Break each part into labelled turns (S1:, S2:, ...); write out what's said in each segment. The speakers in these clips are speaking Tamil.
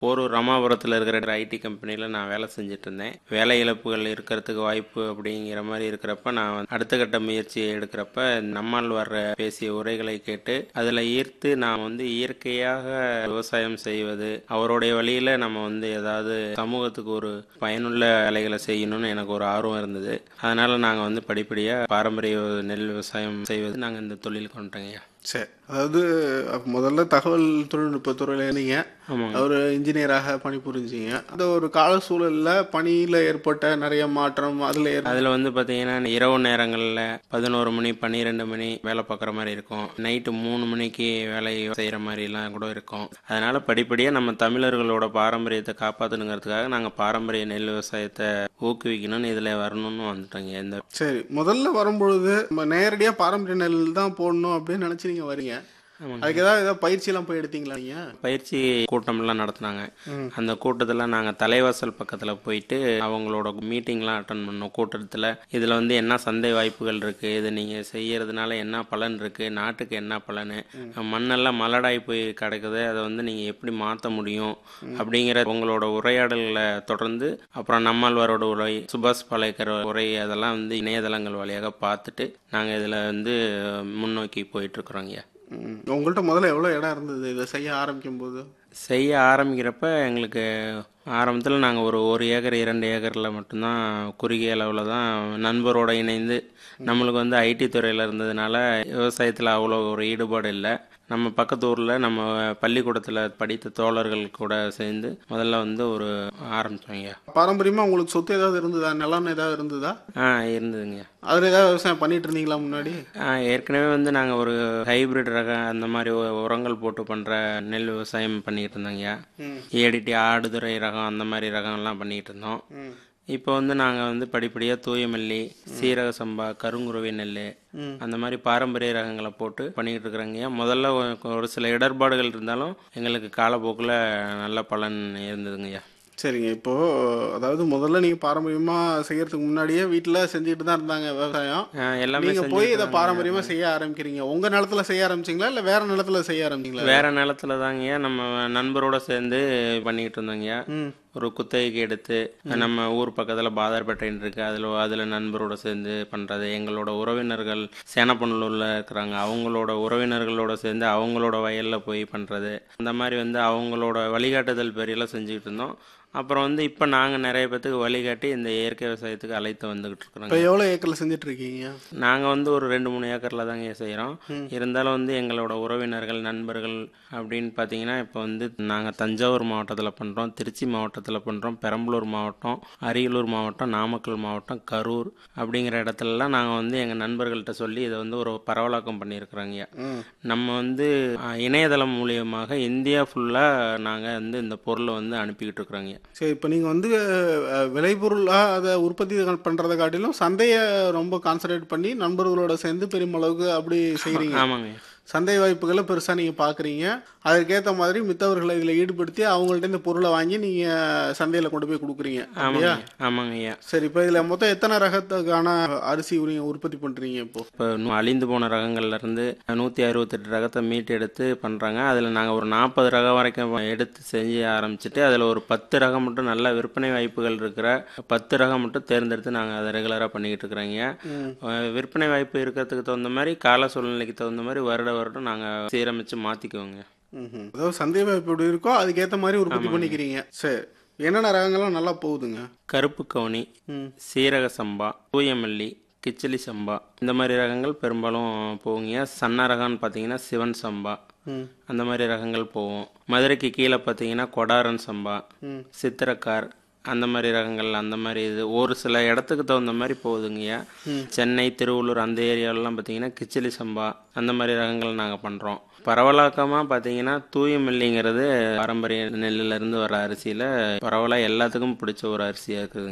S1: போரூர் ராமாபுரத்தில் இருக்கிற ஐடி கம்பெனியில் நான் வேலை செஞ்சுட்டு இருந்தேன் வேலை இழப்புகள் இருக்கிறதுக்கு வாய்ப்பு அப்படிங்கிற மாதிரி இருக்கிறப்ப நான் வந்து அடுத்த கட்ட முயற்சியை எடுக்கிறப்ப நம்மால் வர்ற பேசிய உரைகளை கேட்டு அதில் ஈர்த்து நான் வந்து இயற்கையாக விவசாயம் செய்வது அவருடைய வழியில் நம்ம வந்து ஏதாவது சமூகத்துக்கு ஒரு பயனுள்ள வேலைகளை செய்யணும்னு எனக்கு ஒரு ஆர்வம் இருந்தது அதனால் நாங்கள் வந்து படிப்படியாக பாரம்பரிய நெல் விவசாயம் செய்வது நாங்கள் இந்த தொழில் கொண்டோங்கய்யா
S2: சரி அதாவது அப்ப முதல்ல தகவல் தொழில்நுட்ப துறையில இருந்தீங்க
S1: ஆமாங்க
S2: ஒரு இன்ஜினியராக பணிபுரிஞ்சீங்க அந்த ஒரு கால சூழல்ல பணியில ஏற்பட்ட நிறைய மாற்றம் அதுல ஏற்ப-
S1: அதில் வந்து பார்த்தீங்கன்னா இரவு நேரங்களில் பதினோரு மணி பன்னிரெண்டு மணி வேலை பார்க்குற மாதிரி இருக்கும் நைட்டு மூணு மணிக்கு வேலை செய்கிற மாதிரிலாம் கூட இருக்கும் அதனால் படிப்படியாக நம்ம தமிழர்களோட பாரம்பரியத்தை காப்பாற்றணுங்கிறதுக்காக நாங்கள் பாரம்பரிய நெல் விவசாயத்தை ஊக்குவிக்கணும்னு இதில் வரணும்னு வந்துட்டோங்க இந்த
S2: சரி முதல்ல வரும்பொழுது நம்ம நேரடியா பாரம்பரிய நெல் தான் போடணும் அப்படின்னு நினைச்சு நீங்க வரீங்க
S1: ஆமாங்க.
S2: அதுக்கு ஏதாவது ஏதாவது பயிற்சி எல்லாம் போய் எடுத்தீங்களா நீங்க
S1: பயிற்சி கூட்டம்லாம் நடத்துனாங்க அந்த கூட்டத்தில் நாங்கள் தலைவாசல் பக்கத்தில் போயிட்டு அவங்களோட மீட்டிங்லாம் அட்டன் பண்ணோம் கூட்டத்தில் இதில் வந்து என்ன சந்தை வாய்ப்புகள் இருக்குது இது நீங்கள் செய்யறதுனால என்ன பலன் இருக்குது நாட்டுக்கு என்ன பலன் மண்ணெல்லாம் மலடாய் போய் கிடக்குது அதை வந்து நீங்கள் எப்படி மாற்ற முடியும் அப்படிங்கிற உங்களோட உரையாடல்களை தொடர்ந்து அப்புறம் நம்மாழ்வாரோட உரை சுபாஷ் பாலேக்கர் உரை அதெல்லாம் வந்து இணையதளங்கள் வழியாக பார்த்துட்டு நாங்கள் இதில் வந்து முன்னோக்கி போயிட்டுருக்குறோங்க
S2: ம். உங்கள்ட்ட முதல்ல எவ்வளவு இடம் இருந்தது இதை செய்ய ஆரம்பிக்கும் போது
S1: செய்ய ஆரம்பிக்கிறப்ப எங்களுக்கு ஆரம்பத்தில் நாங்கள் ஒரு ஒரு ஏக்கர் இரண்டு ஏக்கரில் மட்டும்தான் குறுகிய அளவில் தான் நண்பரோட இணைந்து நம்மளுக்கு வந்து ஐடி துறையில் இருந்ததுனால விவசாயத்தில் அவ்வளோ ஒரு ஈடுபாடு இல்லை நம்ம பக்கத்து ஊரில் நம்ம பள்ளிக்கூடத்தில் படித்த தோழர்கள் கூட சேர்ந்து முதல்ல வந்து ஒரு ஆரம்பித்தோங்க
S2: பாரம்பரியமா உங்களுக்கு சொத்து ஏதாவது இருந்ததா நிலம் ஏதாவது இருந்ததா
S1: ஆ இருந்ததுங்க
S2: அதுல ஏதாவது விவசாயம் பண்ணிட்டு இருந்தீங்களா முன்னாடி
S1: ஆ, ஏற்கனவே வந்து நாங்கள் ஒரு ஹைபிரிட் ரக அந்த மாதிரி உ- உரங்கள் போட்டு பண்ணுற நெல் விவசாயம் பண்ணிக்கிட்டு இருந்தோங்கய்யா ஏடிடி ஆடுதுறை ரகம் அந்த மாதிரி ரகம்லாம் பண்ணிக்கிட்டு இருந்தோம் இப்போ வந்து நாங்கள் வந்து படிப்படியாக தூயமல்லி சீரக சம்பா கருங்குருவி நெல் அந்த மாதிரி பாரம்பரிய ரகங்களை போட்டு பண்ணிக்கிட்டு இருக்கிறோங்கய்யா முதல்ல ஒரு- ஒரு சில இடர்பாடுகள் இருந்தாலும் எங்களுக்கு காலப்போக்கில் நல்ல பலன் இருந்ததுங்கய்யா
S2: சரிங்க இப்போ அதாவது முதல்ல நீங்க பாரம்பரியமா செய்யறதுக்கு முன்னாடியே வீட்டுல செஞ்சுட்டு தான் இருந்தாங்க விவசாயம்
S1: ஆ, எல்லாமே
S2: நீங்க
S1: செஞ்சுட்டு
S2: போய் இதை
S1: தாங்க.
S2: பாரம்பரியமா செய்ய ஆரம்பிக்கிறீங்க உங்க நிலத்துல செய்ய ஆரம்பிச்சீங்களா இல்ல வேற நிலத்துல செய்ய ஆரம்பிச்சீங்களா
S1: வேற நிலத்துல தாங்கய்யா நம்ம நண்பரோட சேர்ந்து பண்ணிக்கிட்டு இருந்தோங்கய்யா
S2: ம்.
S1: ஒரு குத்தகைக்கு எடுத்து நம்ம ஊர் பக்கத்தில் பாதார்பேட்டைன்னு இருக்கு அதில் அதில் நண்பரோட சேர்ந்து பண்ணுறது எங்களோட உறவினர்கள் சேனப்பநல்லூரில் இருக்கிறாங்க அவங்களோட உறவினர்களோட சேர்ந்து அவங்களோட வயலில் போய் பண்ணுறது அந்த மாதிரி வந்து அவங்களோட வழிகாட்டுதல் பேரியெல்லாம் செஞ்சுக்கிட்டு இருந்தோம் அப்புறம் வந்து இப்போ நாங்கள் நிறைய பேத்துக்கு வழிகாட்டி இந்த இயற்கை விவசாயத்துக்கு அழைத்து வந்துக்கிட்டு இருக்கிறோங்க
S2: இப்போ எவ்வளவு ஏக்கர்ல செஞ்சுட்டு இருக்கீங்க
S1: நாங்கள் வந்து ஒரு ரெண்டு மூணு ஏக்கரில் தாங்க செய்கிறோம் இருந்தாலும் வந்து எங்களோட உறவினர்கள் நண்பர்கள் அப்படின்னு பார்த்தீங்கன்னா இப்போ வந்து நாங்கள் தஞ்சாவூர் மாவட்டத்தில் பண்ணுறோம் திருச்சி மாவட்டத்தில் பண்ணுறோம் பெரம்பலூர் மாவட்டம் அரியலூர் மாவட்டம் நாமக்கல் மாவட்டம் கரூர் அப்படிங்கிற இடத்துலலாம் நாங்கள் வந்து எங்கள் நண்பர்கள்ட்ட சொல்லி இதை வந்து ஒரு பரவலாக்கம் பண்ணியிருக்கிறோங்க நம்ம வந்து அஹ், இணையதளம் மூலியமாக இந்தியா ஃபுல்லாக நாங்கள் வந்து இந்த பொருளை வந்து அனுப்பிக்கிட்டு இருக்கிறோங்க
S2: சரி இப்போ நீங்க வந்து அஹ், விளைபொருளா அதை உற்பத்தி பண்றதை காட்டிலும் சந்தையை ரொம்ப கான்சன்ட்ரேட் பண்ணி நண்பர்களோட சேர்ந்து பெருமளவுக்கு அப்படி செய்றீங்க
S1: ஆமாங்க
S2: சந்தை வாய்ப்புகளை பெருசா நீங்க பாக்குறீங்க அதுக்கேத்த மாதிரி மித்தவர்களை இதுல ஈடுபடுத்தி அவங்கள்ட்ட இந்த பொருளை வாங்கி நீங்க சந்தையில கொண்டு போய் கொடுக்குறீங்க அப்படியா
S1: ஆமாங்க ஆமாங்க ஐயா
S2: சரி இப்போ இதுல மொத்தம் எத்தனை ரகத்துக்கான அரிசி நீங்க உற்பத்தி பண்றீங்க இப்போ
S1: இப்போ நூ- அழிந்து போன ரகங்கள்ல இருந்து நூற்றி அறுபத்தெட்டு ரகத்தை மீட்டு எடுத்து பண்ணுறாங்க அதில் நாங்கள் ஒரு நாற்பது ரகம் வரைக்கும் எடுத்து செஞ்சு ஆரம்பிச்சுட்டு அதில் ஒரு பத்து ரகம் மட்டும் நல்ல விற்பனை வாய்ப்புகள் இருக்கிற பத்து ரகம் மட்டும் தேர்ந்தெடுத்து நாங்கள் அதை ரெகுலராக பண்ணிக்கிட்டு இருக்கிறோங்க அஹ் விற்பனை வாய்ப்பு இருக்கிறதுக்கு தகுந்த மாதிரி கால சூழ்நிலைக்கு தகுந்த மாதிரி வருட வருடம் நாங்கள் சீரமைச்சு மாற்றிக்குவோங்க
S2: ம்ஹும். அதாவது சந்தை வாய்ப்பு எப்படி இருக்கோ அதுக்கேத்த மாதிரி உற்பத்தி பண்ணிக்கிறீங்க சரி என்னென்ன ரகங்கள்லாம் நல்லா போகுதுங்க
S1: கருப்பு கவுனி சீரக சம்பா தூயமல்லி கிச்சிலி சம்பா இந்த மாதிரி ரகங்கள் பெரும்பாலும் போகுங்க சன்ன ரகம்னு பார்த்தீங்கன்னா சிவன் சம்பா அந்த மாதிரி ரகங்கள் போகும் மதுரைக்கு கீழே பார்த்தீங்கன்னா கொடாரன் சம்பா சித்திரக்கார் அந்த மாதிரி ரகங்கள் அந்த மாதிரி இது ஒரு சில இடத்துக்கு தகுந்த மாதிரி போகுதுங்கய்யா சென்னை திருவள்ளூர் அந்த ஏரியாவிலலாம் பார்த்தீங்கன்னா கிச்சிலி சம்பா அந்த மாதிரி ரகங்கள் நாங்கள் பண்ணுறோம் பரவலாக்கமாக பார்த்தீங்கன்னா தூயமல்லிங்கிறது பாரம்பரிய நெல்லுல இருந்து வர அரிசியில் பரவலாக எல்லாத்துக்கும் பிடிச்ச ஒரு அரிசியாக இருக்குதுங்கய்யா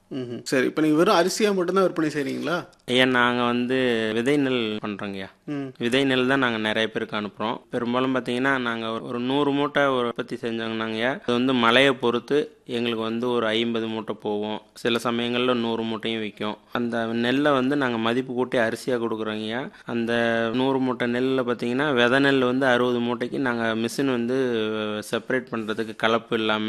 S2: ம்ஹும். சரி இப்போ நீங்கள் வெறும் அரிசியாக மட்டும்தான் விற்பனை செய்கிறீங்களா
S1: ஐயா நாங்கள் வந்து விதை நெல் பண்ணுறோங்கய்யா
S2: ம்
S1: விதை நெல் தான் நாங்கள் நிறைய பேருக்கு அனுப்புகிறோம் பெரும்பாலும் பார்த்தீங்கன்னா நாங்கள் ஒரு நூறு மூட்டை உற்பத்தி செஞ்சோங்கன்னாங்கய்யா அது வந்து மழையை பொறுத்து எங்களுக்கு வந்து ஒரு ஐம்பது மூட்டை போகும் சில சமயங்களில் நூறு மூட்டையும் விற்கும் அந்த நெல்லை வந்து நாங்கள் மதிப்பு கூட்டி அரிசியாக கொடுக்குறோங்கய்யா அந்த நூறு மூட்டை நெல்லில் பார்த்தீங்கன்னா விதை நெல் வந்து அறுபது மூட்டைக்கு நாங்கள் மிஷின் வந்து செப்பரேட் பண்ணுறதுக்கு கலப்பு இல்லாமல்